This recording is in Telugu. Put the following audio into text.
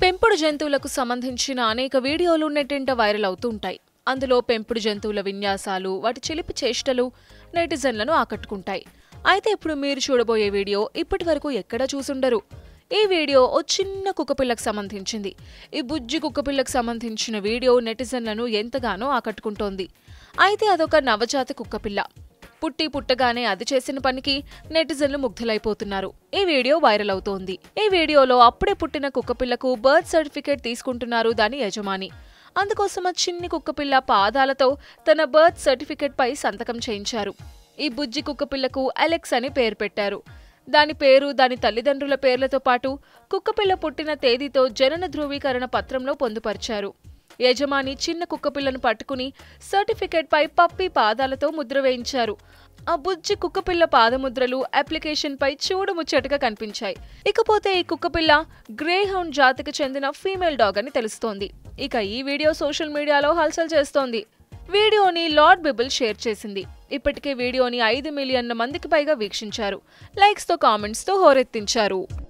పెంపుడు జంతువులకు సంబంధించిన అనేక వీడియోలు నెట్టింట వైరల్ అవుతూ ఉంటాయి అందులో పెంపుడు జంతువుల విన్యాసాలు వాటి చిలిపి చేష్టలు నెటిజన్లను ఆకట్టుకుంటాయి అయితే ఇప్పుడు మీరు చూడబోయే వీడియో ఇప్పటి వరకు ఎక్కడా చూసుండరు ఈ వీడియో ఓ చిన్న కుక్కపిల్లకు సంబంధించింది ఈ బుజ్జి కుక్కపిల్లకు సంబంధించిన వీడియో నెటిజన్లను ఎంతగానో ఆకట్టుకుంటోంది అయితే అదొక నవజాత కుక్కపిల్ల పుట్టి పుట్టగానే అది చేసిన పనికి నెటిజన్లు ముగ్ధులైపోతున్నారు ఈ వీడియో వైరల్ అవుతోంది ఈ వీడియోలో అప్పుడే పుట్టిన కుక్కపిల్లకు బర్త్ సర్టిఫికేట్ తీసుకుంటున్నారు దాని యజమాని అందుకోసం ఆ చిన్ని కుక్కపిల్ల పాదాలతో తన బర్త్ సర్టిఫికేట్ పై సంతకం చేయించారు ఈ బుజ్జి కుక్కపిల్లకు అలెక్స్ అని పేరు పెట్టారు దాని పేరు దాని తల్లిదండ్రుల పేర్లతో పాటు కుక్కపిల్ల పుట్టిన తేదీతో జనన ధృవీకరణ పత్రంలో పొందుపరిచారు యజమాని చిన్న కుక్కపిల్లను పట్టుకుని సర్టిఫికేట్ పై పప్పి పాదాలతో ముద్ర వేయించారు ఆ బుజ్జి కుక్కపిల్ల పాదముద్రలు అప్లికేషన్ పై చూడుముచ్చటగా కనిపించాయి ఇకపోతే ఈ కుక్కపిల్ల గ్రే హౌండ్ జాతికి చెందిన ఫీమేల్ డాగ్ అని తెలుస్తోంది ఇక ఈ వీడియో సోషల్ మీడియాలో హల్చల్ చేస్తోంది వీడియోని లార్డ్ బిబుల్ షేర్ చేసింది ఇప్పటికే వీడియోని ఐదు మిలియన్ల మందికి పైగా వీక్షించారు లైక్స్తో కామెంట్స్తో హోరెత్తించారు